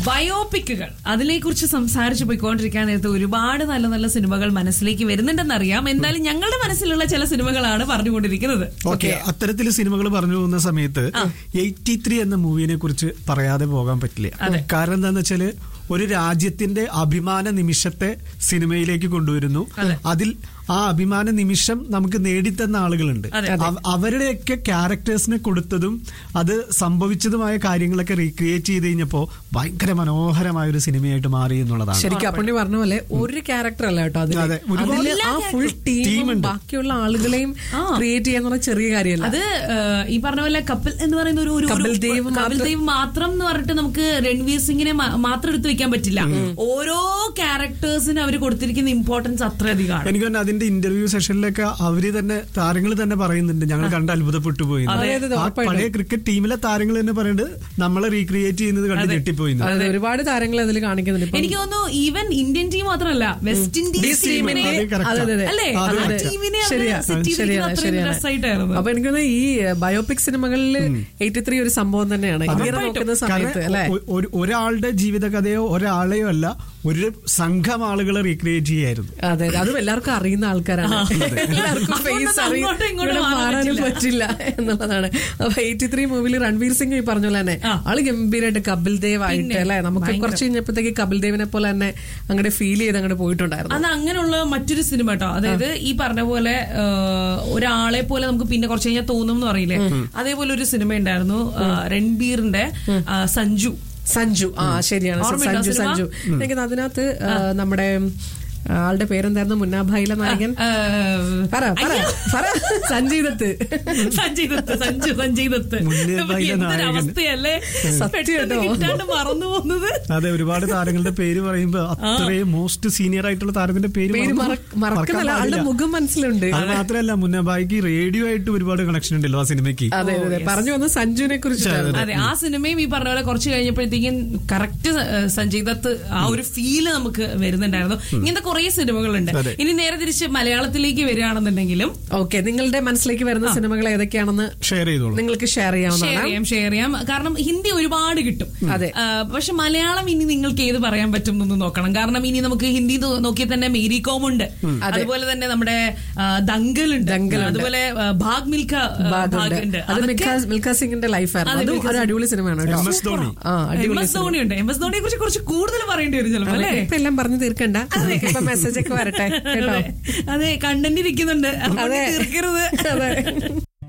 ബയോപിക്കുകൾ അതിനെ കുറിച്ച് സംസാരിച്ചു പോയിക്കൊണ്ടിരിക്കാൻ നേരത്തെ ഒരുപാട് നല്ല നല്ല സിനിമകൾ മനസ്സിലേക്ക് വരുന്നുണ്ടെന്നറിയാം എന്തായാലും ഞങ്ങളുടെ മനസ്സിലുള്ള ചില സിനിമകളാണ് പറഞ്ഞുകൊണ്ടിരിക്കുന്നത് ഓക്കെ അത്തരത്തിൽ സിനിമകൾ പറഞ്ഞു പോകുന്ന സമയത്ത് എയ്റ്റി ത്രീ എന്ന മൂവിനെ കുറിച്ച് പറയാതെ പോകാൻ പറ്റില്ല കാരണം എന്താന്ന് വെച്ചാല് ഒരു രാജ്യത്തിന്റെ അഭിമാന നിമിഷത്തെ സിനിമയിലേക്ക് കൊണ്ടുവരുന്നു അതിൽ ആ അഭിമാന നിമിഷം നമുക്ക് നേടിത്തന്ന ആളുകളുണ്ട് അവ- അവരുടെയൊക്കെ ക്യാരക്ടേഴ്സിനെ കൊടുത്തതും അത് സംഭവിച്ചതുമായ കാര്യങ്ങളൊക്കെ റീക്രിയേറ്റ് ചെയ്ത് കഴിഞ്ഞപ്പോ ഭയങ്കര മനോഹരമായ ഒരു സിനിമയായിട്ട് മാറി എന്നുള്ളതാണ് ശരിക്കും അപ്പുണ്ണി പറഞ്ഞ പോലെ ഒരു ക്യാരക്ടർ അല്ല കേട്ടോ അതില്. അതെ, ഒരുപാട് അതില് ആ ഫുൾ ടീമും ടീമുണ്ട്. ബാക്കിയുള്ള ആളുകളെയും ക്രിയേറ്റ് ചെയ്യാന്നുള്ള ചെറിയ കാര്യമല്ല അത് ഏഹ്, ഈ പറഞ്ഞ പോലെ കപിൽ എന്ന് പറയുന്ന ഒരു ഒരു- കപിൽ ഒരു ദേവ് കപിൽ മാത്രം- ദേവ് മാത്രം എന്ന് പറഞ്ഞിട്ട് നമുക്ക് രൺവീർ സിംഗിനെ മ- മാത്രം എടുത്തു വെക്കാൻ പറ്റില്ല ഓരോ ക്യാരക്ടേഴ്സിന് അവർ കൊടുത്തിരിക്കുന്ന ഇമ്പോർട്ടൻസ് അത്രയധികമാണ് എനിക്ക് തന്നെ അതിന്റെ ഇന്റർവ്യൂ സെഷനിലൊക്കെ അവര് തന്നെ താരങ്ങൾ തന്നെ പറയുന്നുണ്ട് ഞങ്ങൾ കണ്ട് അത്ഭുതപ്പെട്ടു പോയി എന്ന്. അതെ, അതെ, ആ ഉറപ്പായിട്ടും. പഴയ ക്രിക്കറ്റ് ടീമിലെ താരങ്ങൾ തന്നെ പറയുന്നത് നമ്മളെ റീക്രിയേറ്റ് ചെയ്യുന്നത് കണ്ട് ഞെട്ടിപ്പോയി എന്ന്. അതെ ഒരുപാട് താരങ്ങൾ അതിൽ കാണിക്കുന്നുണ്ട് ഇപ്പം എനിക്ക് തോന്നുന്നു ഈവൻ ഇന്ത്യൻ ടീം മാത്രമല്ല വെസ്റ്റ് ഇൻഡീസ് ടീം, ടീമിനെ അത് correct അതെ, അതെ, അതെ. അല്ലേ അത് ആ correct. ടീമിനെ അവര് ശരിയാ set ചെയ്തിരിക്കുന്നത് ശരിയാണ് അത്രയും ശരിയാണ് രസമായിട്ടായിരുന്നു അപ്പൊ എനിക്ക് തോന്നുന്നു ഈ ബയോപിക് സിനിമകളിൽ എയ്റ്റി ത്രീ ഒരു സംഭവം തന്നെയാണ് ഇങ്ങനെ നോക്കുന്ന സമയത്ത് കാരണം അല്ലെ ഒ- ഒരു- ഒരാളുടെ ജീവിതകഥയോ ഒരാളെയോ അല്ല ഒരു സംഘം ആളുകളെ റീക്രിയേറ്റ് ചെയ്യായിരുന്നു അതെ അതെ. അതും എല്ലാവർക്കും അറിയുന്ന ആൾക്കാരാണ് എല്ലാവർക്കും അതുകൊണ്ട് ഫേസ് അങ്ങോട്ടും ഇങ്ങോട്ടും മാറാൻ മാറാനും പറ്റില്ല. പറ്റില്ല എന്നുള്ളതാണ് അപ്പൊ എയ്റ്റി ത്രീ മൂവിൽ രൺവീർ സിംഗ് ഈ പറഞ്ഞ പോലെ തന്നെ ആള് ഗംഭീരമായിട്ട് കപിൽ ദേവ് ആയിട്ട് പിന്നെ, അല്ലെ നമുക്ക് ഭയങ്കര. കുറച്ച് കഴിഞ്ഞപ്പോഴത്തേക്ക് കപിൽ ദേവിനെ പോലെ തന്നെ അങ്ങോട്ട് ഫീൽ ചെയ്ത് അങ്ങോട്ട് പോയിട്ടുണ്ടായിരുന്നു അത് അങ്ങനെയുള്ള മറ്റൊരു സിനിമ കേട്ടോ അതായത് ഈ പറഞ്ഞ പോലെ ആ, ഒരാളെ പോലെ നമുക്ക് പിന്നെ കുറച്ച് കഴിഞ്ഞാൽ തോന്നും എന്ന് പറയില്ലേ അതേപോലെ ഒരു സിനിമ ഉണ്ടായിരുന്നു ആ, രൺബീറിന്റെ ആ, സഞ്ജു സഞ്ജു ആ ശരിയാണ് ഓർമ്മയുണ്ടോ സഞ്ജു സിനിമ? സഞ്ജു എനിക്ക് അതിനകത്ത് ആ, നമ്മുടെ ആ, ആളുടെ പേരെന്തായിരുന്നു മുന്നാഭായിലെ നായകൻ ആ, പറ പറ അയ്യോ. പറ സഞ്ജയ് ദത്ത് സഞ്ജയ് ദത്ത് സഞ്ജു സഞ്ജയ് ദത്ത് മുന്നേ ബൈലെ എന്തൊരു നായകൻ. അവസ്ഥയല്ലേ സത്യം പെട്ടെന്ന് കേട്ടോ. കിട്ടാണ്ട് മറന്നു പോകുന്നത് അതെ ഒരുപാട് താരങ്ങളുടെ പേര് പറയുമ്പോ അത്രയും മോസ്റ്റ് സീനിയർ ആയിട്ടുള്ള താരത്തിന്റെ പേര് പേര് മറന്നു- മറക്ക- മറക്കാൻ മറക്കുന്നില്ല ആളുടെ പാടില്ല. മുഖം മനസ്സിലുണ്ട് അത് മാത്രമല്ല മുന്നബായിക്ക് റേഡിയോ ആയിട്ട് ഒരുപാട് കണക്ഷൻ ഉണ്ടല്ലോ ആ സിനിമയ്ക്ക് അതെ അതെ പറഞ്ഞു വന്ന സഞ്ജുവിനെ കുറിച്ചിട്ടാണ് അതെ ആ സിനിമയും ഈ പറഞ്ഞ പോലെ കുറച്ച് കഴിഞ്ഞപ്പോഴത്തേക്കും കറക്റ്റ് സഞ്ജയ് ദത്ത് ആ ഒരു ഫീല് നമുക്ക് വരുന്നുണ്ടായിരുന്നു ഇങ്ങനത്തെ കുറെ സിനിമകളുണ്ട് അതെ. ഇനി നേരെ തിരിച്ച് മലയാളത്തിലേക്ക് വരികയാണെന്നുണ്ടെങ്കിലും ഓക്കെ നിങ്ങളുടെ മനസ്സിലേക്ക് വരുന്ന സിനിമകൾ ഏതൊക്കെയാണെന്ന് ഷെയർ ചെയ്തോളൂ നിങ്ങൾക്ക് ഷെയർ ഷെയർ ചെയ്യാവുന്നതാണ് ചെയ്യാം ഷെയർ ചെയ്യാം കാരണം ഹിന്ദി ഒരുപാട് കിട്ടും അതെ. ആ, പക്ഷെ മലയാളം ഇനി നിങ്ങൾക്ക് ഏത് പറയാൻ പറ്റും എന്ന് നോക്കണം കാരണം ഇനി നമുക്ക് ഹിന്ദി നോ- നോക്കിയാൽ തന്നെ മേരി കോം ഉണ്ട് അതുപോലെ തന്നെ നമ്മുടെ ദങ്കൽ ഉണ്ട് ദങ്കലുണ്ട്. അതുപോലെ ആ, ഭാഗ് മിൽഖ ആ, ഭാഗ് ഉണ്ട് ഭാഗമുണ്ട് അത് അതൊക്കെ മിൽഖ- മിൽഖ സിംഗിന്റെ ലൈഫായിരുന്നു അതെ, അതും മിൽഖ ഒരു അടിപൊളി സിനിമയാണ് കേട്ടോ എം എസ് ധോണി ആ എം അടിപൊളി എസ് ധോണി ഉണ്ട് എം എസ് ധോണിയെ കുറിച്ച് കുറച്ച് കൂടുതൽ പറയേണ്ടി വരും ചിലപ്പോൾ അല്ലേ ഇപ്പൊ എല്ലാം പറഞ്ഞു തീർക്കണ്ട ഇപ്പൊ മെസ്സേജ് ഒക്കെ വരട്ടെ കേട്ടോ അതെ കണ്ടന്റ് ഇരിക്കുന്നുണ്ട് അതുകൊണ്ട് അതെ. തീർക്കരുത് അതെ